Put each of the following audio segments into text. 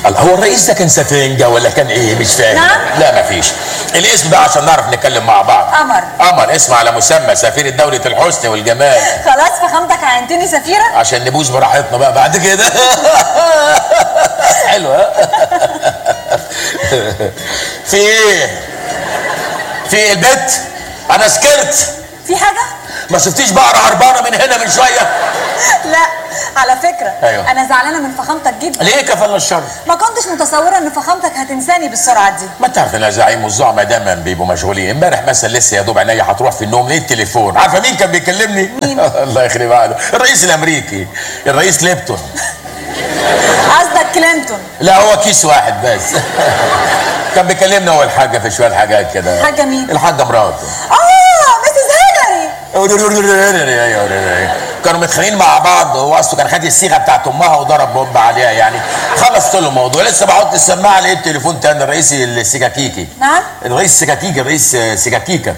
الله هو الرئيس ده كان سفنجة ولا كان ايه مش فاهم نعم. لا مفيش الاسم ده عشان نعرف نتكلم مع بعض قمر. قمر اسم على مسمى سفيرة دولة الحسن والجمال خلاص فخامتك عينتني سفيره عشان نبوس براحتنا بقى بعد كده حلوة في ايه في ايه البت انا سكرت في حاجه ما شفتيش بقرة هربانة من هنا من شوية لا على فكره أيوة. انا زعلانه من فخامتك جدا ليه كفلنا الشر ما كنتش متصوره ان فخامتك هتنساني بالسرعه دي ما تعرف ان الزعيم والزعماء دايما بيبقوا مشغولين امبارح مثلا لسه يا دوب عينيا هتروح في النوم ليه التليفون عارفه مين كان بيكلمني مين؟ الله يخرب عقله الرئيس الامريكي الرئيس ليبتون قصدك كلينتون لا هو كيس واحد بس كان بيكلمنا هو الحاجه في شويه حاجات كده حاجة مين؟ الحاجه مراته اه مسز هيلاري كانوا متخانقين مع بعض هو اصله كان خد الصيغه بتاعت امها وضرب بومب عليها يعني خلصت له الموضوع لسه بحط السماعه لقيت التليفون تاني الرئيس السكاكيكي نعم الرئيس سكاكيكي الرئيس سكاكيكا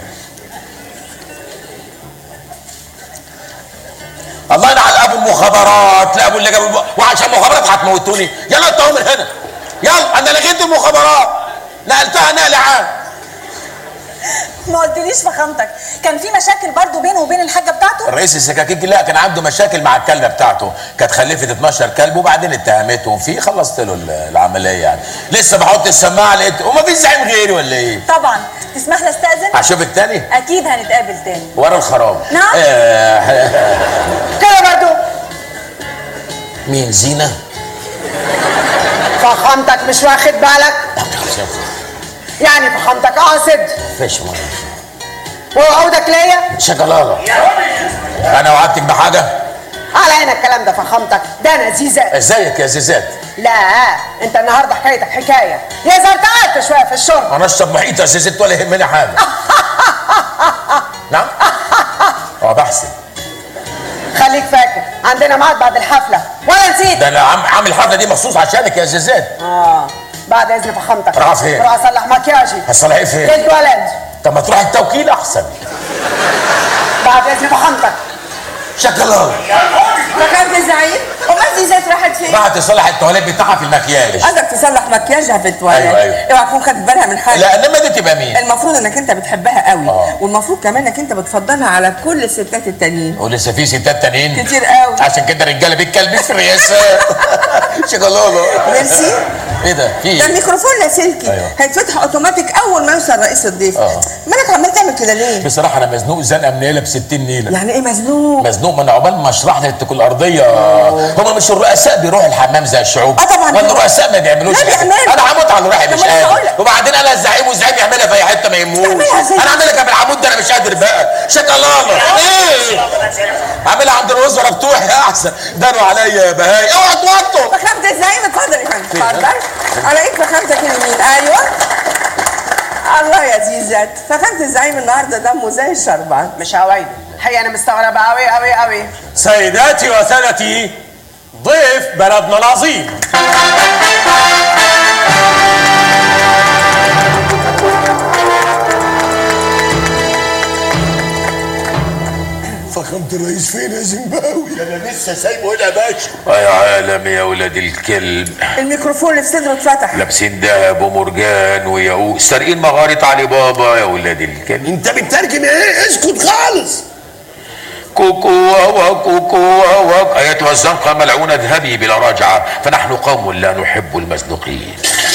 الله يلعن ابو المخابرات لا ابو اللي جاب الب- وعشان المخابرات هتموتوني يلا انتوا من هنا يلا انا لغيت المخابرات نقلتها نقل عام ما قلتليش فخامتك كان في مشاكل برضو بينه وبين الحاجه بتاعته الرئيس السكاكيكي لا كان عنده مشاكل مع الكلبه بتاعته كانت خلفت 12 كلب وبعدين اتهمتهم فيه خلصت له ال- العمليه يعني لسه بحط السماعه لقيت وما فيش زعيم غيري ولا ايه طبعا تسمح لي استاذن هشوفك تاني اكيد هنتقابل تاني ورا الخراب نعم. آه كده برضو مين زينه فخامتك مش واخد بالك يعني فخامتك قاصد فيش مرة ووعودك ليا شوكولاته انا وعدتك بحاجه على عينك الكلام ده فخامتك ده انا زيزات ازيك يا زيزات لا انت النهارده حكايتك حكايه يا زرتعت شويه في الشرب انا اشرب محيط يا زيزات ولا يهمني حاجه نعم اه بحسن خليك فاكر عندنا ميعاد بعد الحفله ولا نسيت ده انا عم عامل الحفله دي مخصوص عشانك يا زيزات اه بعد اذن فخامتك راح فين؟ راح اصلح مكياجي هتصلحيه فين للولد طب ما تروح التوكيل احسن بعد اذن فخامتك شوكولاته فكرت الزعيم امال دي ذات راحت فين؟ راح تصلح التواليت بتاعها في المكياج قصدك تصلح مكياجها في التواليت أيوة، أيوة. اوعى تكون خدت بالها من حاجه لا انما دي تبقى مين المفروض انك انت بتحبها قوي آه. والمفروض كمان انك انت بتفضلها على كل الستات التانيين ولسه في ستات تانيين كتير قوي عشان كده الرجاله بيتكلموا في الرئاسه شوكولاته ميرسي ايه ده في ده ايه الميكروفون لاسلكي أيوة. هيتفتح اوتوماتيك اول ما يوصل رئيس الضيف آه. مالك عمال تعمل كده ليه؟ بصراحه انا مزنوق زنقه منيله ب 60 نيله يعني ايه مزنوق؟ مزنوق من عقبال ما اشرح لك تكون الارضيه هم مش الرؤساء بيروحوا الحمام زي الشعوب آه طبعاً ولا بيروحوا. الرؤساء ما بيعملوش لا كده. بيعملوا. انا هموت على روحي طب مش ما أنا هقول قادر لك. وبعدين انا الزعيم والزعيم يعملها في اي حته ما يهموش تعملها زي- انا اعملها جنب العمود ده انا مش قادر بقى شكلاله ايه اعملها عند الوزراء بتوعي احسن داروا عليا يا بهاي اوعى توطوا فخامة الزعيم اتفضل يا فندم اتفضل على ايد فخامتك اليمين ايوه الله يا زيزات فخامة الزعيم النهارده دمه زي الشربان مش هوايده الحقيقه انا مستغربه قوي قوي قوي سيداتي وسادتي ضيف بلدنا العظيم فخامة الرئيس فين يا زيمباوي؟ انا لسه سايبه هنا يا باشا يا عالم يا ولاد الكلب الميكروفون اللي في صدره اتفتح لابسين دهب ومرجان وياقوت سارقين مغارة علي بابا يا ولاد الكلب انت بتترجم ايه؟ اسكت خالص كوكو واوا كوكو واوا ايتها الزنقه ملعونه اذهبي بلا راجعه فنحن قوم لا نحب المزنوقين